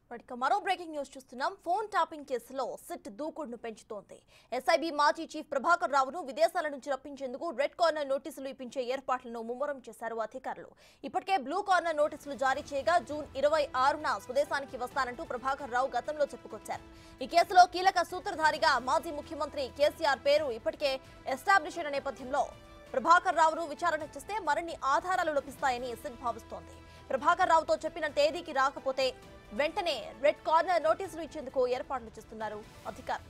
ఇక మరో breaking news చూస్తున్నాం ఫోన్ టాపింగ్ కేసులో సిట్ దూకుడును పెంచుతోంది ఎస్ఐబి మాజీ చీఫ్ ప్రభాకర్ రావును విదేశాల నుంచి రప్పించేందుకు రెడ్ కార్నర్ నోటీసులు ఇప్పించే ఏర్పాట్లను ముమ్మరం చేశారు అధికారులు ఇప్పటికే బ్లూ కార్నర్ నోటీసులు జారీ చేయగా జూన్ ఇరవై ఆరున స్వదేశానికి వస్తానంటూ ప్రభాకర్ రావు గతంలో చెప్పుకొచ్చారు ఈ కేసులో కీలక సూత్రధారిగా మాజీ ముఖ్యమంత్రి కేసీఆర్ పేరు ఇప్పటికే ఎస్టాబ్లిష్ అయిన నేపథ్యంలో ప్రభాకర్ రావును విచారణ చేస్తే మరిన్ని ఆధారాలు లభిస్తాయని సిట్ భావిస్తోంది ప్రభాకర్ రావుతో చెప్పిన తేదీకి రాకపోతే వెంటనే రెడ్ కార్నర్ నోటీసులు ఇచ్చేందుకు ఏర్పాట్లు చేస్తున్నారు అధికారులు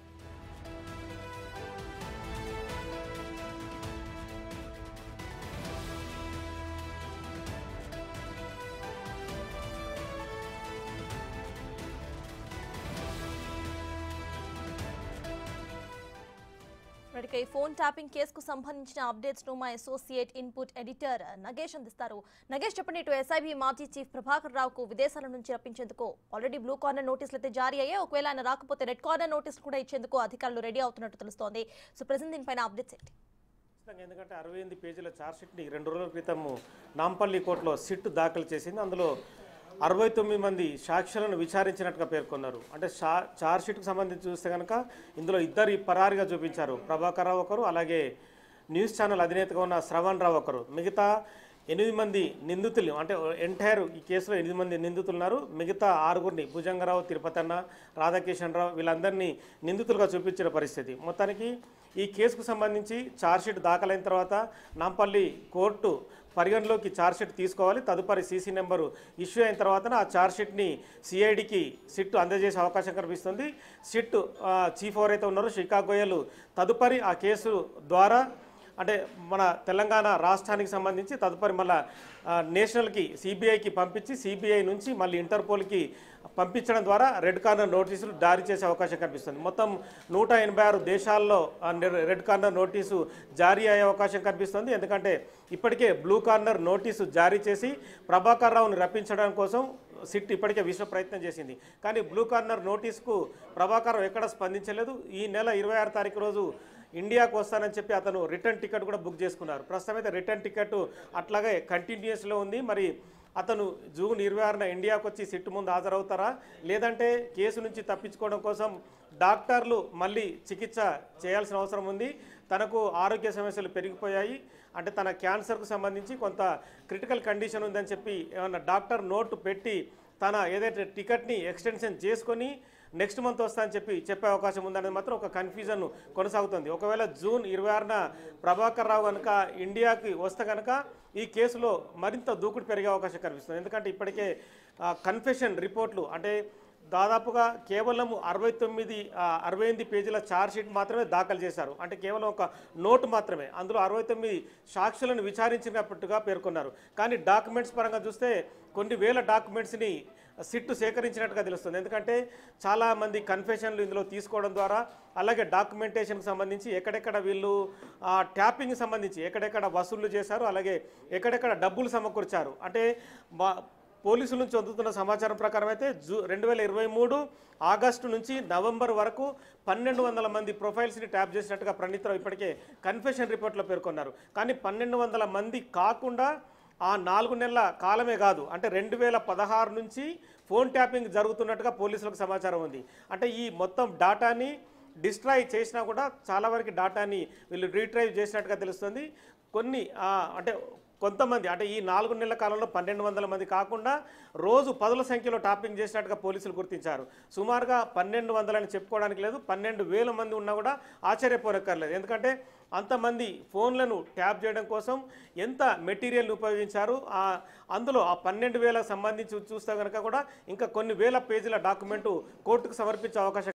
ఇక ఈ ఫోన్ ట్యాపింగ్ కేసుకు సంబంధించిన అప్డేట్స్ ను మా అసోసియేట్ ఇన్పుట్ ఎడిటర్ నగేష్ అందిస్తారు నగేష్ చెప్పండి ఇటు ఎస్ఐబి మాజీ చీఫ్ ప్రభాకర్ రావుకు విదేశాల నుంచి రప్పించేందుకు ఆల్రెడీ బ్లూ కార్నర్ నోటీసులు అయితే జారీ అయ్యాయి ఒకవేళ ఆయన రాకపోతే రెడ్ కార్నర్ నోటీసులు కూడా ఇచ్చేందుకు అధికారులు రెడీ అవుతున్నట్టు తెలుస్తోంది సో ప్రజెంట్ దీనిపైన అప్డేట్స్ ఏంటి ఖచ్చితంగా ఎందుకంటే అరవై ఎనిమిది పేజీల ఛార్జ్షీట్ని రెండు రోజుల క్రితం నాంపల్లి కోర్టులో సిట్ దాఖలు చేసింది అందులో అరవై తొమ్మిది మంది సాక్షులను విచారించినట్టుగా పేర్కొన్నారు అంటే షా ఛార్జ్షీట్కి సంబంధించి చూస్తే కనుక ఇందులో ఇద్దరు పరారిగా చూపించారు ప్రభాకర్ రావు ఒకరు అలాగే న్యూస్ ఛానల్ అధినేతగా ఉన్న శ్రవణ్ రావు ఒకరు మిగతా ఎనిమిది మంది నిందితులు అంటే ఎంటైర్ ఈ కేసులో ఎనిమిది మంది నిందితులు ఉన్నారు మిగతా ఆరుగురిని భుజంగరావు తిరుపతన్న రాధాకిషన్ రావు వీళ్ళందరినీ నిందితులుగా చూపించిన పరిస్థితి మొత్తానికి ఈ కేసుకు సంబంధించి ఛార్జ్షీట్ దాఖలైన తర్వాత నాంపల్లి కోర్టు పరిగణలోకి ఛార్జ్షీట్ తీసుకోవాలి తదుపరి సీసీ నెంబరు ఇష్యూ అయిన తర్వాత ఆ ఛార్జ్షీట్ని సిఐడికి సిట్ అందజేసే అవకాశం కనిపిస్తుంది సిట్ ఆ, చీఫ్ ఎవరైతే ఉన్నారో శిఖా గోయల్ తదుపరి ఆ కేసు ద్వారా అంటే మన తెలంగాణ రాష్ట్రానికి సంబంధించి తదుపరి మళ్ళా ఆ, నేషనల్కి సిబిఐకి పంపించి సిబిఐ నుంచి మళ్ళీ ఇంటర్పోల్కి పంపించడం ద్వారా రెడ్ కార్నర్ నోటీసులు జారీ చేసే అవకాశం కనిపిస్తుంది మొత్తం నూట ఎనభై ఆరు దేశాల్లో ఆ నె- రెడ్ కార్నర్ నోటీసు జారీ అయ్యే అవకాశం కనిపిస్తుంది ఎందుకంటే ఇప్పటికే బ్లూ కార్నర్ నోటీసు జారీ చేసి ప్రభాకర్ రావుని రప్పించడం కోసం సిట్ ఇప్పటికే విశ్వ ప్రయత్నం చేసింది కానీ బ్లూ కార్నర్ నోటీస్కు ప్రభాకర్ రావు ఎక్కడ స్పందించలేదు ఈ నెల ఇరవై ఆరు తారీఖు రోజు ఇండియాకు వస్తానని చెప్పి అతను రిటర్న్ టికెట్ కూడా బుక్ చేసుకున్నారు ప్రస్తుతం అయితే రిటర్న్ టికెట్ అట్లాగే కంటిన్యూస్లో ఉంది మరి అతను జూన్ ఇరవై ఆరున ఇండియాకు వచ్చి సిట్టు ముందు హాజరవుతారా లేదంటే కేసు నుంచి తప్పించుకోవడం కోసం డాక్టర్లు మళ్ళీ చికిత్స చేయాల్సిన అవసరం ఉంది తనకు ఆరోగ్య సమస్యలు పెరిగిపోయాయి అంటే తన క్యాన్సర్కు సంబంధించి కొంత క్రిటికల్ కండిషన్ ఉందని చెప్పి ఏమన్నా డాక్టర్ నోటు పెట్టి తన ఏదైతే టికెట్ని ఎక్స్టెన్షన్ చేసుకొని నెక్స్ట్ మంత్ వస్తా అని చెప్పి చెప్పే అవకాశం ఉందనేది మాత్రం ఒక కన్ఫ్యూజన్ కొనసాగుతుంది ఒకవేళ జూన్ ఇరవై ఆరున ప్రభాకర్ రావు కనుక ఇండియాకి వస్తే కనుక ఈ కేసులో మరింత దూకుడు పెరిగే అవకాశం కనిపిస్తుంది ఎందుకంటే ఇప్పటికే కన్ఫెషన్ రిపోర్ట్లు అంటే దాదాపుగా కేవలం అరవై తొమ్మిది అరవై ఎనిమిది పేజీల ఛార్జ్షీట్ మాత్రమే దాఖలు చేశారు అంటే కేవలం ఒక నోటు మాత్రమే అందులో అరవై తొమ్మిది సాక్షులను విచారించినట్టుగా పేర్కొన్నారు కానీ డాక్యుమెంట్స్ పరంగా చూస్తే కొన్ని వేల డాక్యుమెంట్స్ని సిట్టు సేకరించినట్టుగా తెలుస్తుంది ఎందుకంటే చాలామంది కన్ఫెషన్లు ఇందులో తీసుకోవడం ద్వారా అలాగే డాక్యుమెంటేషన్కి సంబంధించి ఎక్కడెక్కడ వీళ్ళు ఆ, ట్యాపింగ్కి సంబంధించి ఎక్కడెక్కడ వసూళ్లు చేశారు అలాగే ఎక్కడెక్కడ డబ్బులు సమకూర్చారు అంటే మా పోలీసుల నుంచి అందుతున్న సమాచారం ప్రకారం అయితే జూ రెండు వేల ఇరవై మూడు ఆగస్టు నుంచి నవంబర్ వరకు పన్నెండు వందల మంది ప్రొఫైల్స్ని ట్యాప్ చేసినట్టుగా ప్రణీతరావు ఇప్పటికే కన్ఫెషన్ రిపోర్ట్లో పేర్కొన్నారు కానీ పన్నెండు వందల మంది కాకుండా ఆ నాలుగు నెలల కాలమే కాదు అంటే రెండు వేల పదహారు నుంచి ఫోన్ ట్యాపింగ్ జరుగుతున్నట్టుగా పోలీసులకు సమాచారం ఉంది అంటే ఈ మొత్తం డాటాని డిస్ట్రాయ్ చేసినా కూడా చాలా వరకు డాటాని వీళ్ళు రీట్రైవ్ చేసినట్టుగా తెలుస్తుంది కొన్ని ఆ, అంటే కొంతమంది అంటే ఈ నాలుగు నెలల కాలంలో పన్నెండు వందల మంది కాకుండా రోజు పదుల సంఖ్యలో టాపింగ్ చేసినట్టుగా పోలీసులు గుర్తించారు సుమారుగా పన్నెండు వందలని చెప్పుకోవడానికి లేదు పన్నెండు వేల మంది ఉన్నా కూడా ఆశ్చర్యపోనక్కర్లేదు ఎందుకంటే అంతమంది ఫోన్లను ట్యాప్ చేయడం కోసం ఎంత మెటీరియల్ని ఉపయోగించారు ఆ అందులో ఆ పన్నెండు వేలకు సంబంధించి చూస్తే కనుక కూడా ఇంకా కొన్ని వేల పేజీల డాక్యుమెంటు కోర్టుకు సమర్పించే అవకాశం